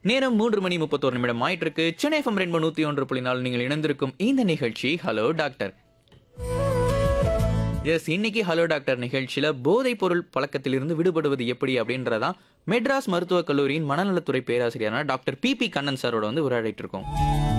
நேரம் மூன்று மணி முப்பத்தோரு நிமிடம் ஆயிட்டு இருக்கு சென்னை எஃப்எம் ரெண்டு நூத்தி ஒன்று புள்ளி நாலு நீங்கள் இணைந்திருக்கும் இந்த நிகழ்ச்சி ஹலோ டாக்டர் எஸ் இன்னைக்கு ஹலோ டாக்டர் நிகழ்ச்சியில போதைப் பொருள் பழக்கத்திலிருந்து விடுபடுவது எப்படி அப்படின்றதான் மெட்ராஸ் மருத்துவக் கல்லூரியின் மனநலத்துறை பேராசிரியரான டாக்டர் பி பி கண்ணன் சாரோட வந்து உரையாடிட்டு இருக்கோம்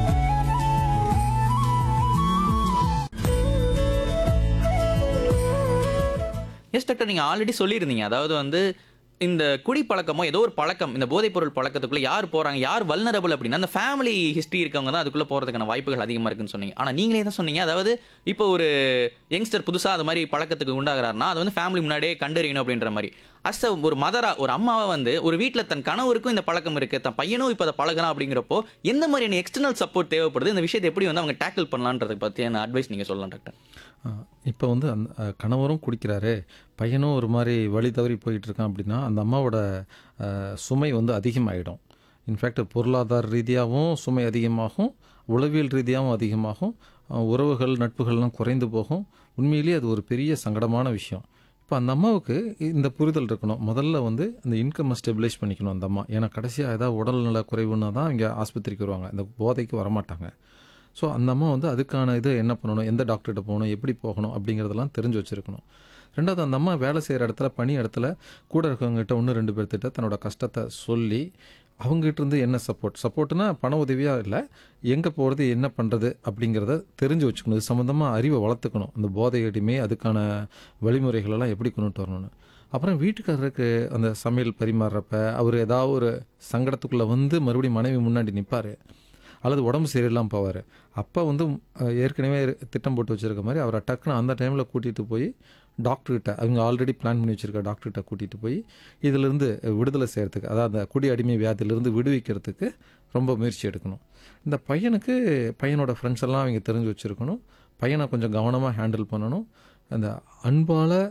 எஸ் டாக்டர் நீங்கள் ஆல்ரெடி சொல்லியிருந்தீங்க அதாவது வந்து இந்த குடி பழக்கமோ ஏதோ ஒரு பழக்கம் இந்த போதைப் பொருள் பழக்கத்துக்குள்ள யார் போறாங்க யார் வல்னரபிள் அப்படின்னா அந்த ஃபேமிலி ஹிஸ்ட்ரி இருக்கவங்க தான் அதுக்குள்ள போறதுக்கான வாய்ப்புகள் அதிகமாக இருக்குன்னு சொன்னீங்க ஆனால் நீங்களே தான் சொன்னீங்க அதாவது இப்போ ஒரு யங்ஸ்டர் புதுசாக அது மாதிரி பழக்கத்துக்கு உண்டாகிறாருன்னா அது வந்து ஃபேமிலி முன்னாடியே கண்டறியணும் அப்படின்ற மாதிரி அஸ் ஒரு மதரா ஒரு அம்மாவை வந்து ஒரு வீட்டில் தன் கணவருக்கும் இந்த பழக்கம் இருக்கு தன் பையனும் இப்போ அதை பழகிறான் அப்படிங்கிறப்போ எந்த மாதிரியான எக்ஸ்டர்னல் சப்போர்ட் தேவைப்படுது இந்த விஷயத்தை எப்படி வந்து அவங்க டேக்கிள் பண்ணலான்றதை பற்றியான அட்வைஸ் நீங்கள் சொல்லலாம் டாக்டர் இப்போ வந்து அந்த அஹ், கணவரும் குடிக்கிறாரு பையனும் ஒரு மாதிரி வழி தவறி போயிட்டு இருக்கான் அப்படின்னா அந்த அம்மாவோட அஹ், சுமை வந்து அதிகமாகிடும் இன்ஃபேக்ட் பொருளாதார ரீதியாகவும் சுமை அதிகமாகும் உளவியல் ரீதியாகவும் அதிகமாகும் அஹ், உறவுகள் நட்புகள்லாம் குறைந்து போகும் உண்மையிலேயே அது ஒரு பெரிய சங்கடமான விஷயம் இப்போ அந்த அம்மாவுக்கு இந்த புரிதல் இருக்கணும் முதல்ல வந்து அந்த இன்கம்மை ஸ்டெபிலைஸ் பண்ணிக்கணும் அந்த அம்மா ஏன்னா கடைசியாக ஏதாவது உடல்நல குறைவுன்னா தான் இங்கே ஆஸ்பத்திரிக்கு வருவாங்க இந்த போதைக்கு வரமாட்டாங்க ஸோ அந்த அம்மா வந்து அதுக்கான இது என்ன பண்ணணும் எந்த டாக்டர்கிட்ட போகணும் எப்படி போகணும் அப்படிங்கிறதெல்லாம் தெரிஞ்சு வச்சுருக்கணும் ரெண்டாவது அந்த அம்மா வேலை செய்கிற இடத்துல பணி இடத்துல கூட இருக்கவங்ககிட்ட ஒன்று ரெண்டு பேர்த்திட்ட தன்னோட கஷ்டத்தை சொல்லி அவங்ககிட்ட இருந்து என்ன சப்போர்ட் சப்போர்ட்னா பண உதவியாக இல்லை எங்கே போகிறது என்ன பண்ணுறது அப்படிங்கிறத தெரிஞ்சு வச்சுக்கணும் இது சம்மந்தமாக அறிவை வளர்த்துக்கணும் அந்த போதை அடிமை அதுக்கான வழிமுறைகளெல்லாம் எப்படி கொண்டுட்டு வரணும்னு அப்புறம் வீட்டுக்காரருக்கு அந்த சமையல் பரிமாறுறப்ப அவர் ஏதாவது ஒரு சங்கடத்துக்குள்ளே வந்து மறுபடியும் மனைவி முன்னாடி நிற்பார் அல்லது உடம்பு சரியில்லாமல் போவார் அப்போ வந்து அஹ், ஏற்கனவே திட்டம் போட்டு வச்சுருக்க மாதிரி அவரை டக்குன்னு அந்த டைமில் கூட்டிகிட்டு போய் டாக்டர்கிட்ட அவங்க ஆல்ரெடி பிளான் பண்ணி வச்சுருக்க டாக்டர்கிட்ட கூட்டிகிட்டு போய் இதிலிருந்து விடுதலை செய்கிறதுக்கு அதாவது அந்த குடி அடிமை வியாதியிலிருந்து விடுவிக்கிறதுக்கு ரொம்ப முயற்சி எடுக்கணும் இந்த பையனுக்கு பையனோட ஃப்ரெண்ட்ஸ் எல்லாம் அவங்க தெரிஞ்சு வச்சுருக்கணும் பையனை கொஞ்சம் கவனமாக ஹேண்டில் பண்ணணும் அந்த அன்பால்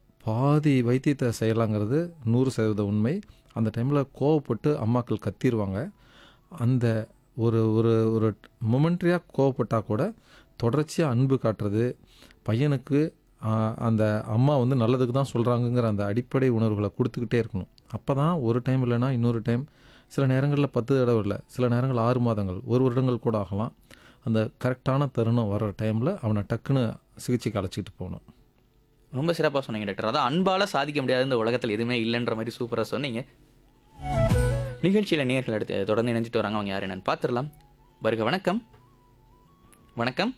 பாதி வைத்தியத்தை செய்யலாங்கிறது நூறு சதவீத உண்மை அந்த டைமில் கோவப்பட்டு அம்மாக்கள் கத்திடுவாங்க அந்த ஒரு ஒரு ஒரு மொமெண்ட்ரியாக கோவப்பட்டால் கூட தொடர்ச்சியாக அன்பு காட்டுறது பையனுக்கு ஆஹ், அந்த அம்மா வந்து நல்லதுக்கு தான் சொல்கிறாங்கங்கிற அந்த அடிப்படை உணர்வுகளை கொடுத்துக்கிட்டே இருக்கணும் அப்போ தான் ஒரு டைம் இல்லைன்னா இன்னொரு டைம் சில நேரங்களில் பத்து தடவை இல்லை சில நேரங்கள் ஆறு மாதங்கள் ஒரு வருடங்கள் கூட ஆகலாம் அந்த கரெக்டான தருணம் வர்ற டைமில் அவனை டக்குன்னு சிகிச்சைக்கு அழைச்சிட்டு போகணும் ரொம்ப சிறப்பாக சொன்னீங்க டாக்டர் அதான் அன்பால சாதிக்க முடியாத இந்த உலகத்தில் எதுவுமே இல்லைன்ற மாதிரி சூப்பராக சொன்னீங்க நிகழ்ச்சியில் நேர்கள் எடுத்து தொடர்ந்து இணைஞ்சிட்டு வராங்க அவங்க யார் என்னன்னு பார்த்துடலாம் வருக வணக்கம் வணக்கம்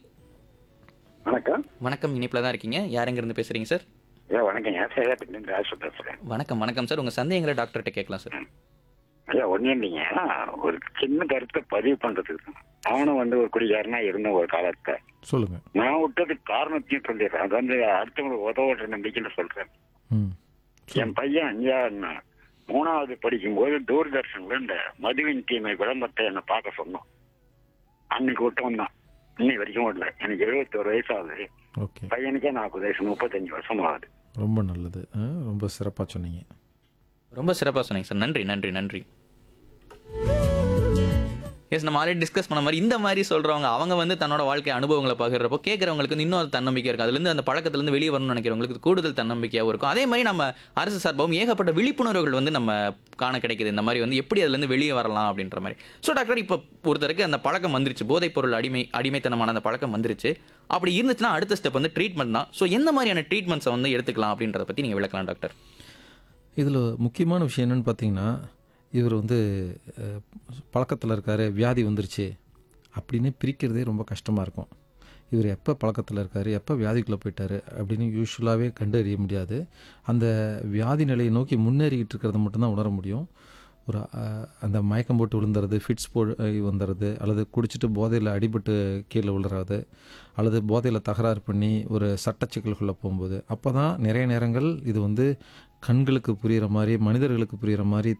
வணக்கம் வணக்கம் இணைப்பில் தான் இருக்கீங்க யார் எங்கேருந்து பேசுறீங்க சார் ஐயா வணக்கங்க சேதாப்பட்டிலேருந்து ராசு பேசுகிறேன் வணக்கம் வணக்கம் சார் உங்கள் சந்தேகங்களை டாக்டர்கிட்ட கேட்கலாம் சார் ஐயா ஒன்றும் இல்லைங்க ஒரு சின்ன கருத்தை பதிவு பண்ணுறதுக்கு தான். நானும் வந்து ஒரு குடிகாரனா இருந்த ஒரு காலத்தை சொல்லுங்கள் நான் விட்டதுக்கு காரணத்தையும் சொல்லிடுறேன் அது வந்து அடுத்தவங்களுக்கு உதவுற நம்பிக்கையில் சொல்கிறேன் ம் என் பையன் ஐயா நான் மூணாவது படிக்கும்போது தூர்தர்ஷன்ல இந்த மதுவின் தீமை விளம்பரத்தை என்னை பார்க்க சொன்னோம் அன்னைக்கு விட்டவன் தான் இன்னை வரைக்கும் விடல எனக்கு எழுபத்தோரு வயசு ஆகுது ஓகே பையனுக்கே நாற்பது வயசு முப்பத்தஞ்சு வருஷம் ஆகுது ரொம்ப நல்லது ஆ, ரொம்ப சிறப்பாக சொன்னீங்க ரொம்ப சிறப்பாக சொன்னீங்க சார் நன்றி நன்றி நன்றி எஸ் நம்ம ஆல்ரெடி டிஸ்கஸ் பண்ண மாதிரி இந்த மாதிரி சொல்றவங்க அவங்க வந்து தன்னோட வாழ்க்கை அனுபவங்களை பகிர்றப்போ கேட்குறவங்களுக்கு வந்து இன்னும் அது தன்னம்பிக்கை இருக்கும் அதுலேருந்து அந்த பழக்கத்துலேருந்து வெளியே வரணும்னு நினைக்கிறவங்களுக்கு இது கூடுதல் தன்னம்பிக்கையாகவும் இருக்கும் அதே மாதிரி நம்ம அரசு சார்பாகவும் ஏகப்பட்ட விழிப்புணர்வுகள் வந்து நம்ம காண கிடைக்குது இந்த மாதிரி வந்து எப்படி அதுலேருந்து வெளியே வரலாம் அப்படின்ற மாதிரி ஸோ டாக்டர் இப்போ ஒருத்தருக்கு அந்த பழக்கம் வந்துருச்சு போதைப் பொருள் அடிமை அடிமைத்தனமான அந்த பழக்கம் வந்துருச்சு அப்படி இருந்துச்சுன்னா அடுத்த ஸ்டெப் வந்து ட்ரீட்மெண்ட் தான் ஸோ எந்த மாதிரியான ட்ரீட்மெண்ட்ஸை வந்து எடுத்துக்கலாம் அப்படின்றத பற்றி நீங்கள் விளக்கலாம் டாக்டர் இதில் முக்கியமான விஷயம் என்னென்னு பார்த்தீங்கன்னா இவர் வந்து பழக்கத்தில் இருக்கார் வியாதி வந்துருச்சு அப்படின்னு பிரிக்கிறதே ரொம்ப கஷ்டமாக இருக்கும் இவர் எப்போ பழக்கத்தில் இருக்கார் எப்போ வியாதிக்குள்ளே போயிட்டார் அப்படின்னு யூஸ்வலாகவே கண்டறிய முடியாது அந்த வியாதி நிலையை நோக்கி முன்னேறிக்கிட்டு இருக்கிறத மட்டும்தான் உணர முடியும் ஒரு அஹ், அந்த மயக்கம் போட்டு விழுந்துறது ஃபிட்ஸ் போ வந்துடுறது அல்லது குடிச்சிட்டு போதையில் அடிபட்டு கீழே விழுறது அல்லது போதையில் தகராறு பண்ணி ஒரு சட்ட சிக்கல்குள்ளே போகும்போது அப்போ தான் நிறைய நேரங்கள் இது வந்து கண்களுக்கு புரிகிற மாதிரி மனிதர்களுக்கு புரிகிற மாதிரி